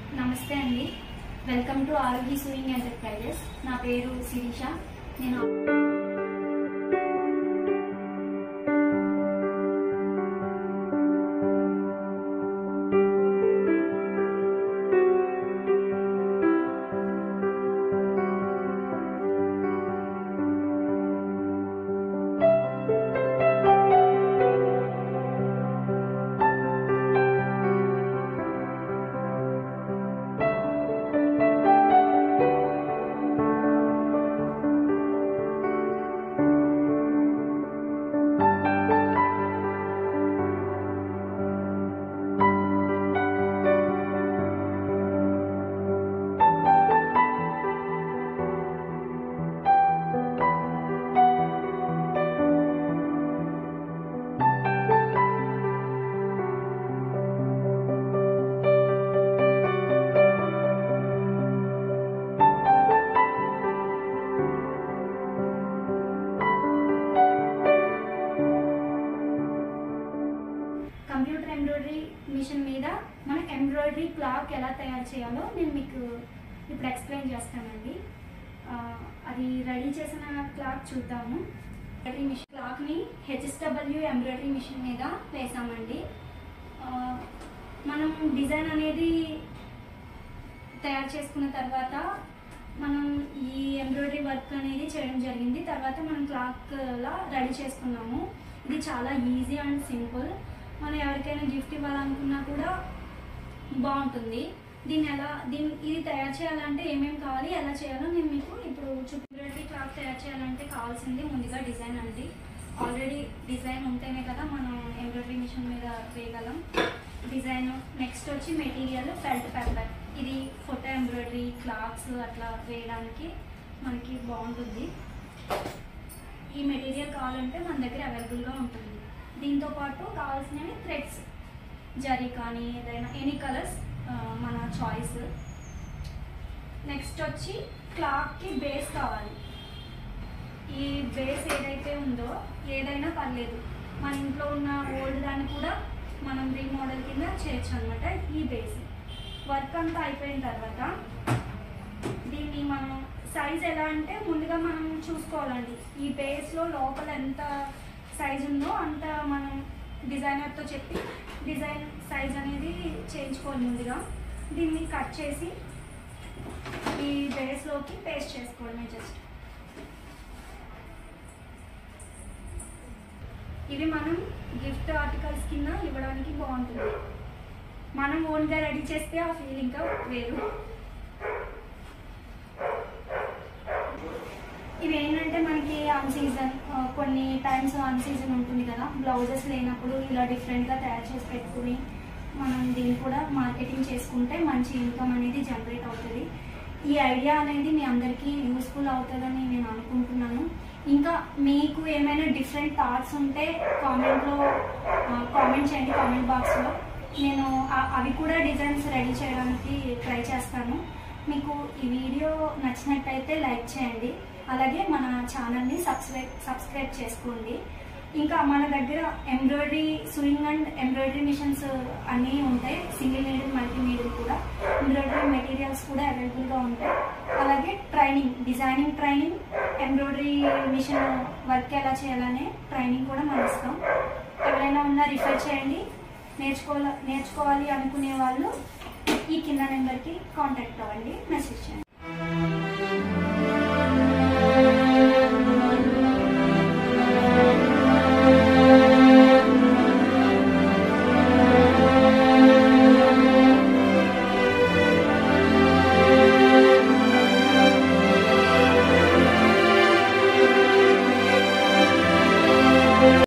నమస్తే అండి welcome to Arogya sewing enterprises నా పేరు శిరీష నేను కంప్యూటర్ ఎంబ్రాయిడరీ మిషన్ మీద మన ఎంబ్రాయిడరీ క్లాక్ ఎలా తయారు చేయాలో నేను మీకు ఇప్పుడు ఎక్స్ప్లెయిన్ చేస్తానండి ఆ, అది రెడీ చేసిన క్లాక్ చూద్దాము ఎంబ్రాయిడరీ మిషన్ క్లాక్ని హెచ్ఎస్డబ్ల్యూ ఎంబ్రాయిడరీ మిషన్ మీద వేసామండి ఆ, మనం డిజైన్ అనేది తయారు చేసుకున్న తర్వాత మనం ఈ ఎంబ్రాయిడరీ వర్క్ అనేది చేయడం జరిగింది తర్వాత మనం క్లాక్ లా రెడీ చేసుకున్నాము ఇది చాలా ఈజీ అండ్ సింపుల్ మనం ఎవరికైనా గిఫ్ట్ ఇవ్వాలనుకున్నా కూడా బాగుంటుంది దీన్ని ఎలా దీన్ని ఇది తయారు చేయాలంటే ఏమేమి కావాలి ఎలా చేయాలో నేను మీకు ఇప్పుడు ఎంబ్రాయిడరీ క్లాక్ తయారు చేయాలంటే కావాల్సింది ముందుగా డిజైన్ అండి ఆల్రెడీ డిజైన్ ఉంటేనే కదా మనం ఎంబ్రాయిడరీ మిషన్ మీద వేయగలం డిజైన్ నెక్స్ట్ వచ్చి మెటీరియల్ ఫెల్ట్ పేపర్ ఇది ఫోటో ఎంబ్రాయిడరీ క్లాత్స్ అట్లా వేయడానికి మనకి బాగుంటుంది ఈ మెటీరియల్ కావాలంటే మన దగ్గర అవైలబుల్గా ఉంటుంది దీంతో పాటు కావాల్సినవి థ్రెడ్స్ జరీ కానీ ఏదైనా ఎనీ కలర్స్ మన చాయిస్ నెక్స్ట్ వచ్చి క్లాత్కి బేస్ కావాలి ఈ బేస్ ఏదైతే ఉందో ఏదైనా పర్లేదు మన ఇంట్లో ఉన్న ఓల్డ్ దాన్ని కూడా మనం రీమోడల్ కింద చేయొచ్చు అనమాట ఈ బేస్ వర్క్ అంతా అయిపోయిన తర్వాత దీన్ని మనం సైజ్ ఎలా అంటే ముందుగా మనం చూసుకోవాలండి ఈ బేస్లో లోపల ఎంత సైజ్ ఉందో అంత మనం డిజైనర్తో చెప్పి డిజైన్ సైజ్ అనేది చేయించుకోవాలి ముందుగా దీన్ని కట్ చేసి ఈ బేస్లోకి పేస్ట్ చేసుకోవడమే జస్ట్ ఇవి మనం గిఫ్ట్ ఆర్టికల్స్ కింద ఇవ్వడానికి బాగుంటుంది మనం ఓన్గా రెడీ చేస్తే ఆ ఫీల్ ఇంకా వేరు ఇవి ఏంటంటే మనకి అన్ సీజన్ కొన్ని టైమ్స్ అన్ సీజన్ ఉంటుంది కదా బ్లౌజెస్ లేనప్పుడు ఇలా డిఫరెంట్గా తయారు చేసి పెట్టుకుని మనం దీన్ని కూడా మార్కెటింగ్ చేసుకుంటే మంచి ఇన్కమ్ అనేది జనరేట్ అవుతుంది ఈ ఐడియా అనేది మీ అందరికీ యూస్ఫుల్ అవుతుందని నేను అనుకుంటున్నాను ఇంకా మీకు ఏమైనా డిఫరెంట్ థాట్స్ ఉంటే కామెంట్లో కామెంట్ చేయండి కామెంట్ బాక్స్లో నేను ఆ- అవి కూడా డిజైన్స్ రెడీ చేయడానికి ట్రై చేస్తాను మీకు ఈ వీడియో నచ్చినట్టయితే లైక్ చేయండి అలాగే మన ఛానల్ని సబ్స్క్రైబ్ సబ్స్క్రైబ్ చేసుకోండి ఇంకా మన దగ్గర embroidery sewing and embroidery machines అన్నీ ఉంటాయి సింగిల్ నీడిల్ మల్టీ నీడిల్ కూడా ఎంబ్రాయిడరీ మెటీరియల్స్ కూడా అవైలబుల్గా ఉంటాయి అలాగే training designing training embroidery machine work ఎలా చేయాలనే ట్రైనింగ్ కూడా మనం ఇస్తాం ఎవరైనా ఉన్నా రిఫర్ చేయండి నేర్చుకోవాలి నేర్చుకోవాలి అనుకునే వాళ్ళు ఈ కింద నెంబర్కి కాంటాక్ట్ అవ్వండి మెసేజ్ చేయండి